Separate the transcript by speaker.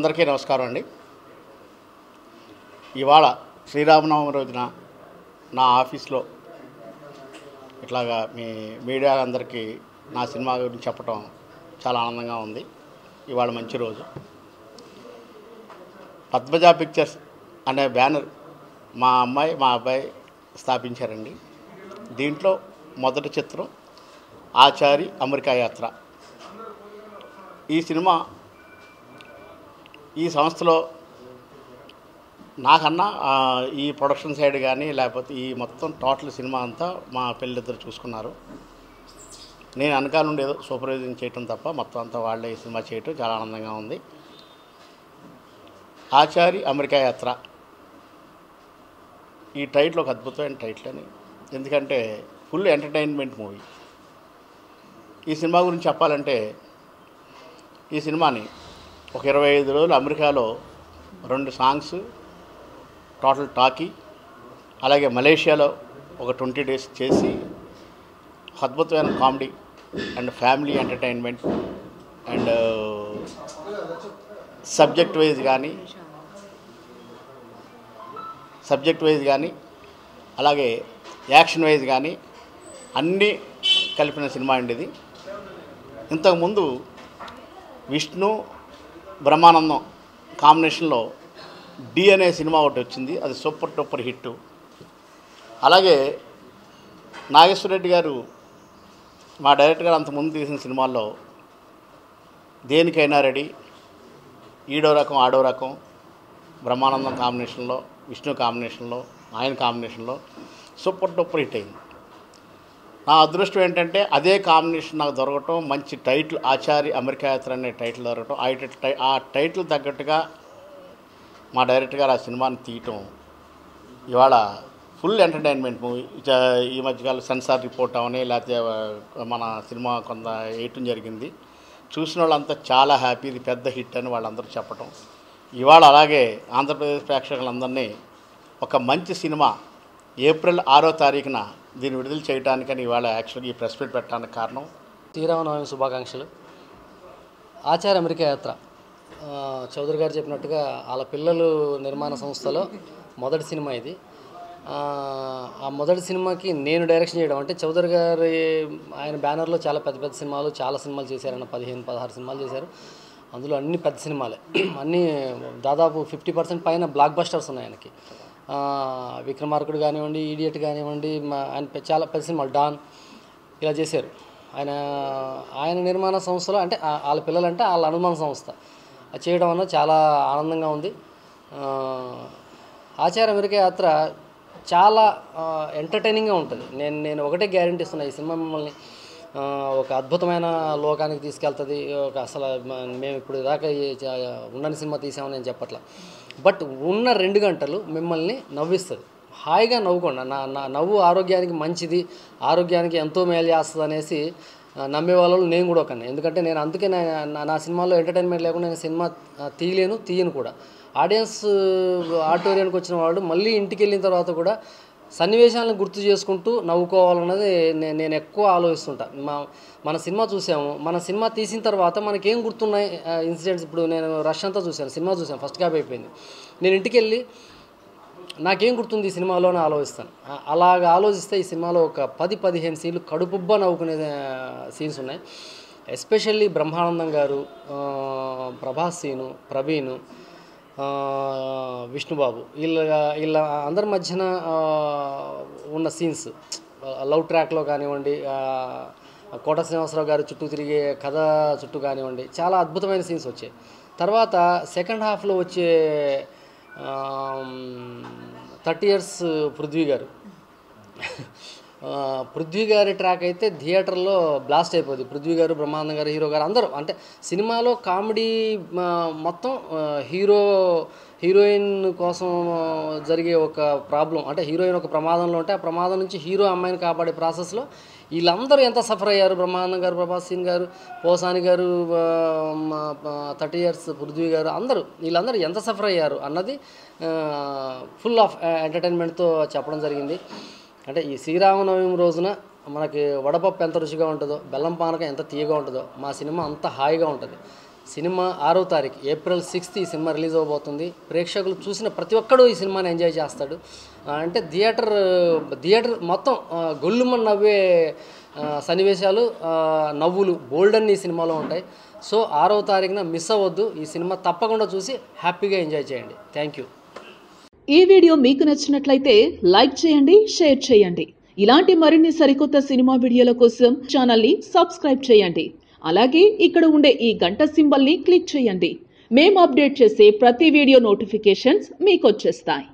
Speaker 1: అందరికీ నమస్కారం అండి ఇవాళ శ్రీరామనవమి రోజున నా ఆఫీస్లో ఇట్లాగా మీ మీడియా అందరికీ నా సినిమా గురించి చెప్పడం చాలా ఆనందంగా ఉంది ఇవాళ మంచి రోజు పద్మజ పిక్చర్స్ అనే బ్యానర్ మా అమ్మాయి మా అబ్బాయి స్థాపించారండి దీంట్లో మొదటి చిత్రం ఆచారి అమెరికా యాత్ర ఈ సినిమా ఈ సంస్థలో నాకన్నా ఆ, ఈ ప్రొడక్షన్ సైడ్ కానీ లేకపోతే ఈ మొత్తం టోటల్ సినిమా అంతా మా పిల్లలిద్దరు చూసుకున్నారు నేను వెనకాల నుండి ఏదో సూపర్వైజింగ్ చేయటం తప్ప మొత్తం అంతా వాళ్ళే ఈ సినిమా చేయటం చాలా ఆనందంగా ఉంది ఆచారి అమెరికా యాత్ర ఈ టైటిల్ ఒక అద్భుతమైన టైటిల్ అని ఎందుకంటే ఫుల్ ఎంటర్టైన్మెంట్ మూవీ ఈ సినిమా గురించి చెప్పాలంటే ఈ సినిమాని ఒక ఇరవై ఐదు రోజులు అమెరికాలో రెండు సాంగ్స్ టోటల్ టాకీ అలాగే మలేషియాలో ఒక ట్వంటీ డేస్ చేసి ఒక అద్భుతమైన comedy and family entertainment and subject wise కానీ సబ్జెక్ట్ వైజ్ కానీ అలాగే యాక్షన్ వైజ్ కానీ అన్నీ కలిపిన సినిమా అండి ఇది ఇంతకుముందు విష్ణు బ్రహ్మానందం కాంబినేషన్లో డి అనే సినిమా ఒకటి వచ్చింది అది సూపర్ టూపర్ హిట్ అలాగే నాగేశ్వర రెడ్డి గారు మా డైరెక్టర్ గారు అంతకుముందు తీసిన సినిమాల్లో దేనికైనా రెడీ ఈడో రకం ఆడో రకం బ్రహ్మానందం కాంబినేషన్లో విష్ణు కాంబినేషన్లో ఆయన కాంబినేషన్లో సూపర్ డూపర్ హిట్ అయింది నా అదృష్టం ఏంటంటే అదే కాంబినేషన్ నాకు దొరకటం మంచి టైటిల్ ఆచారి అమెరికా యాత్ర అనే టైటిల్ దొరకటం ఆ టై- ఆ టైటిల్ తగ్గట్టుగా మా డైరెక్టర్ గారు ఆ సినిమాని తీయటం ఇవాళ ఫుల్ ఎంటర్టైన్మెంట్ మూవీ ఈ మధ్యకాలం సెన్సార్ రిపోర్ట్ అవని లేకపోతే ఆ, మన సినిమా కొంత వేయటం జరిగింది చూసిన వాళ్ళంతా చాలా హ్యాపీ ఇది పెద్ద హిట్ అని వాళ్ళందరూ చెప్పటం ఇవాళ అలాగే ఆంధ్రప్రదేశ్ ప్రేక్షకులందరినీ ఒక మంచి సినిమా ఏప్రిల్ ఆరో తారీఖున దీన్ని విడుదల చేయడానికని ఇవాళ యాక్చువల్గా ఈ ప్రెస్ మీట్ పెట్టడానికి కారణం
Speaker 2: శ్రీరామనవమి శుభాకాంక్షలు ఆచార్య అమెరికా యాత్ర ఆ, చౌదరి గారు చెప్పినట్టుగా వాళ్ళ పిల్లలు నిర్మాణ సంస్థలో మొదటి సినిమా ఇది ఆ, ఆ మొదటి సినిమాకి నేను డైరెక్షన్ చేయడం అంటే చౌదరి గారి ఆయన బ్యానర్లో చాలా పెద్ద పెద్ద సినిమాలు చాలా సినిమాలు చేశారన్న పదిహేను పదహారు సినిమాలు చేశారు అందులో అన్ని పెద్ద సినిమాలే అన్నీ దాదాపు ఫిఫ్టీ పర్సెంట్ పైన బ్లాక్ బస్టర్స్ ఉన్నాయి ఆయనకి ఆ, విక్రమార్కుడు కానివ్వండి ఈడియట్ కానివ్వండి మా- ఆయన పె- చాలా పెద్ద సినిమాలు డాన్ ఇలా చేశారు ఆయన ఆయన నిర్మాణ సంస్థలో అంటే ఆ- వాళ్ళ పిల్లలంటే వాళ్ళ అనుమాన సంస్థ అది చేయడం అన్నది చాలా ఆనందంగా ఉంది ఆ, ఆచార అమెరికా యాత్ర చాలా ఎంటర్టైనింగ్గా ఉంటుంది నేను నేను ఒకటే గ్యారంటీ ఇస్తున్నా ఈ సినిమా మిమ్మల్ని ఆ, ఒక అద్భుతమైన లోకానికి తీసుకెళ్తుంది ఒక అసలు మ- మేము ఇప్పుడు దాకా ఈ చ- ఉండని సినిమా తీసామని నేను చెప్పట్లా బట్ ఉన్న రెండు గంటలు మిమ్మల్ని నవ్విస్తుంది హాయిగా నవ్వుకోండి నా నా నవ్వు ఆరోగ్యానికి మంచిది ఆరోగ్యానికి ఎంతో మేలు చేస్తుంది అనేసి ఆ, నమ్మే వాళ్ళు నేను కూడా ఒకనే ఎందుకంటే నేను అందుకే నా నా- నా సినిమాలో ఎంటర్టైన్మెంట్ లేకుండా నేను సినిమా ఆ, తీయలేను తీయను కూడా ఆడియన్స్ ఆడిటోరియానికి వచ్చిన వాడు మళ్ళీ ఇంటికి వెళ్ళిన తర్వాత కూడా సన్నివేశాలను గుర్తు చేసుకుంటూ నవ్వుకోవాలన్నది నేను నేను ఎక్కువ ఆలోచిస్తుంటా మా మన సినిమా చూసాము మన సినిమా తీసిన తర్వాత మనకేం గుర్తున్నాయి ఇన్సిడెంట్స్ ఇప్పుడు నేను రష్ అంతా చూశాను సినిమా చూశాను ఫస్ట్ క్యాప్ అయిపోయింది నేను ఇంటికి వెళ్ళి నాకేం గుర్తుంది ఈ సినిమాలో అని ఆలోచిస్తాను ఆ- అలాగ ఆలోచిస్తే ఈ సినిమాలో ఒక పది పదిహేను సీన్లు కడుపుబ్బ నవ్వుకునే సీన్స్ ఉన్నాయి ఎస్పెషల్లీ బ్రహ్మానందం గారు ఆ, ప్రభాస్ సీను ప్రవీణ్ ఆ, విష్ణుబాబు వీళ్ళ వీళ్ళ అందరి మధ్యన ఆ, ఉన్న సీన్స్ లవ్ ట్రాక్లో కానివ్వండి ఆ, కోట శ్రీనివాసరావు గారు చుట్టూ తిరిగే కథ చుట్టూ కానివ్వండి చాలా అద్భుతమైన సీన్స్ వచ్చాయి తర్వాత సెకండ్ హాఫ్లో వచ్చే థర్టీ ఇయర్స్ పృథ్వీ గారు ఆ, పృథ్వీ గారి ట్రాక్ అయితే థియేటర్లో బ్లాస్ట్ అయిపోద్ది పృథ్వీ గారు బ్రహ్మానందం గారు హీరో గారు అందరూ అంటే సినిమాలో కామెడీ ఆ, మొత్తం ఆ, హీరో హీరోయిన్ కోసం జరిగే ఒక ప్రాబ్లం అంటే హీరోయిన్ ఒక ప్రమాదంలో ఉంటే ఆ ప్రమాదం నుంచి హీరో అమ్మాయిని కాపాడే ప్రాసెస్లో వీళ్ళందరూ ఎంత సఫర్ అయ్యారు బ్రహ్మానందం గారు ప్రభాస్ సింగ్ గారు పోసాని గారు థర్టీ ఇయర్స్ పృథ్వీ గారు అందరూ వీళ్ళందరూ ఎంత సఫర్ అయ్యారు అన్నది ఫుల్ ఆఫ్ ఎంటర్టైన్మెంట్తో చెప్పడం జరిగింది అంటే ఈ శ్రీరామనవమి రోజున మనకి వడపప్పు ఎంత రుచిగా ఉంటుందో బెల్లం పానకం ఎంత తీయగా ఉంటుందో మా సినిమా అంత హాయిగా ఉంటుంది సినిమా ఆరో తారీఖు ఏప్రిల్ సిక్స్త్ ఈ సినిమా రిలీజ్ అవబోతుంది ప్రేక్షకులు చూసిన ప్రతి ఒక్కడు ఈ సినిమాని ఎంజాయ్ చేస్తాడు ఆ, అంటే థియేటర్ థియేటర్ మొత్తం ఆ, గొల్లుమని నవ్వే ఆ, సన్నివేశాలు ఆ, నవ్వులు బోల్డన్ ఈ సినిమాలో ఉంటాయి సో ఆరో తారీఖున మిస్ అవ్వద్దు ఈ సినిమా తప్పకుండా చూసి హ్యాపీగా ఎంజాయ్ చేయండి థ్యాంక్ యూ
Speaker 3: ఈ వీడియో మీకు నచ్చినట్లయితే లైక్ చేయండి షేర్ చేయండి ఇలాంటి మరిన్ని సరికొత్త సినిమా వీడియోల కోసం ఛానల్ని సబ్స్క్రైబ్ చేయండి అలాగే ఇక్కడ ఉండే ఈ గంట సింబల్ని క్లిక్ చేయండి మేము అప్డేట్ చేసే ప్రతి వీడియో నోటిఫికేషన్స్ మీకు వచ్చేస్తాయి